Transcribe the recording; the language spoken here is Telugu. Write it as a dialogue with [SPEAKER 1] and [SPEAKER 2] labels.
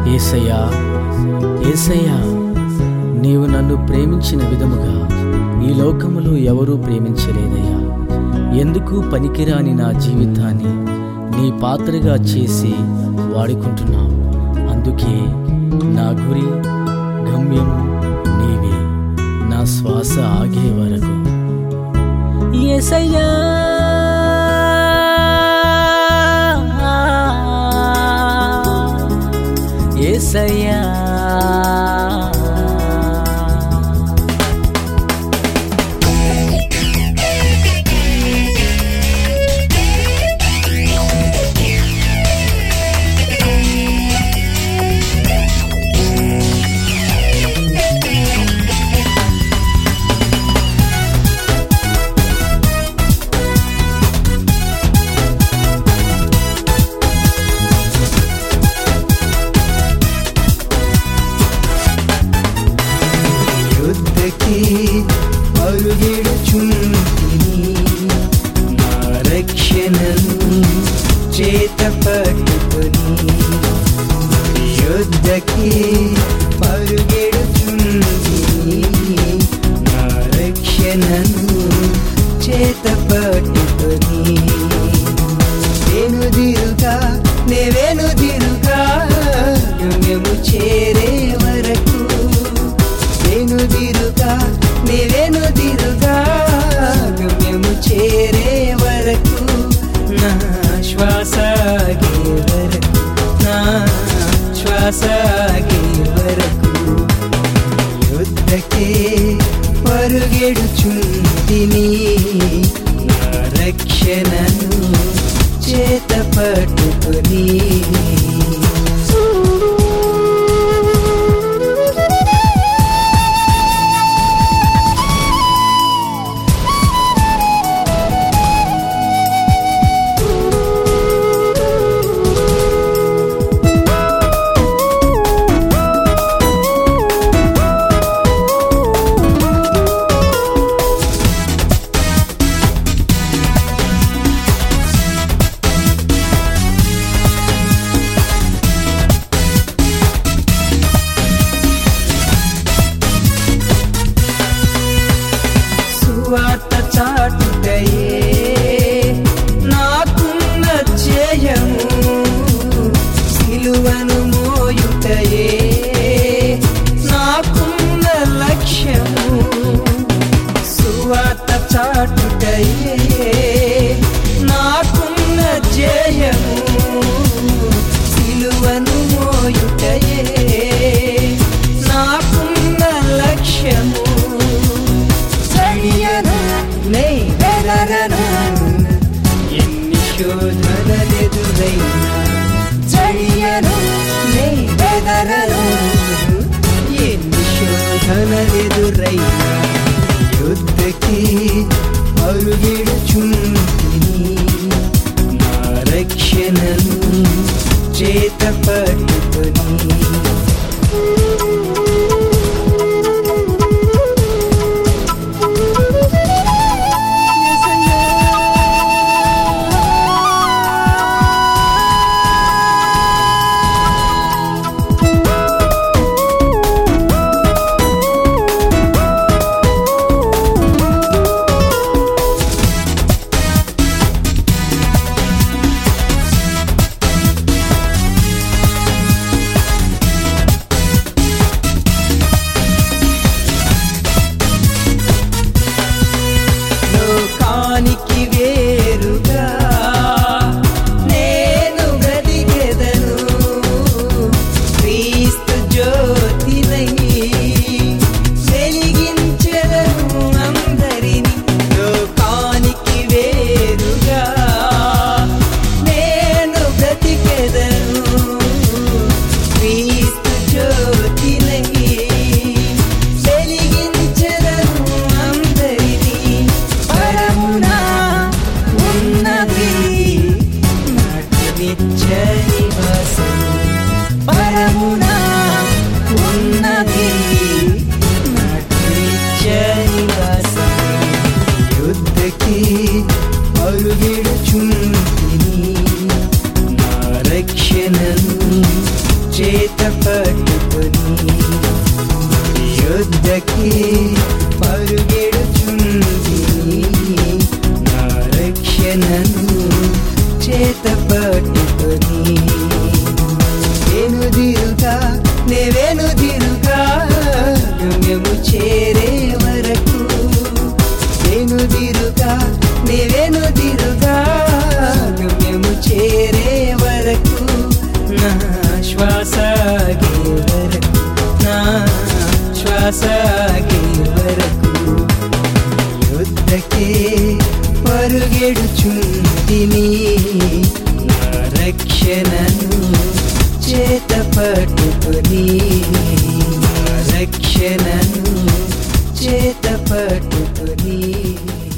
[SPEAKER 1] ఏసయ్యా ఏసయ్యా నీవు నన్ను ప్రేమించిన విధముగా ఈ లోకములో ఎవరూ ప్రేమించలేదయ్యా ఎందుకు పనికిరాని నా జీవితాన్ని నీ పాత్రగా చేసి వాడుకుంటున్నావు అందుకే నా గురి గమ్యము నీవే నా శ్వాస ఆగే వరకు ఏసయ్యా ఏసయ్యా
[SPEAKER 2] యుద్ధకి పరుగెడుచుంటిని నా రక్షణను చేత పట్టుకొని యుద్ధకి పరుగెడుచుంటిని నా రక్షణను చేత పట్టుకొని వెనుదిరుగా నే వెనుదిరుగా గమ్యము చేరే వరకు వెనుదిరుగా నే వెనుదిరుగా గమ్యము చేరే వరకు నా శ్వాస ఆగే వరకు నా శ్వాస ఆగే వరకు యుద్ధకే పరుగెడుచుంటిని నా రక్షణను చేత పట్టుకొని సువార్త చాటుటయే నాకున్న జయము సిలువను మోయుటయే నాకున్న లక్ష్యము సువార్త చాటుటయే నాకున్న జయము సిలువను మోయుటయే నాకున్న లక్ష్యము చడియను నే వెదరను ఎన్ని శోధనలెదురైనా చడియను నే వెదరను ఎన్ని శోధనలెదురైనా యుద్ధకి అరుగిడుచుంటిని నా రక్షణను చేత పట్టుకొని చేరే వరకు నా శ్వాస ఆగే వరకు నా శ్వాస ఆగే వరకు యుద్ధకే పరుగెడుచుంటిని నా రక్షణను చేత పట్టుకొని నా రక్షణను చేత పట్టుకొని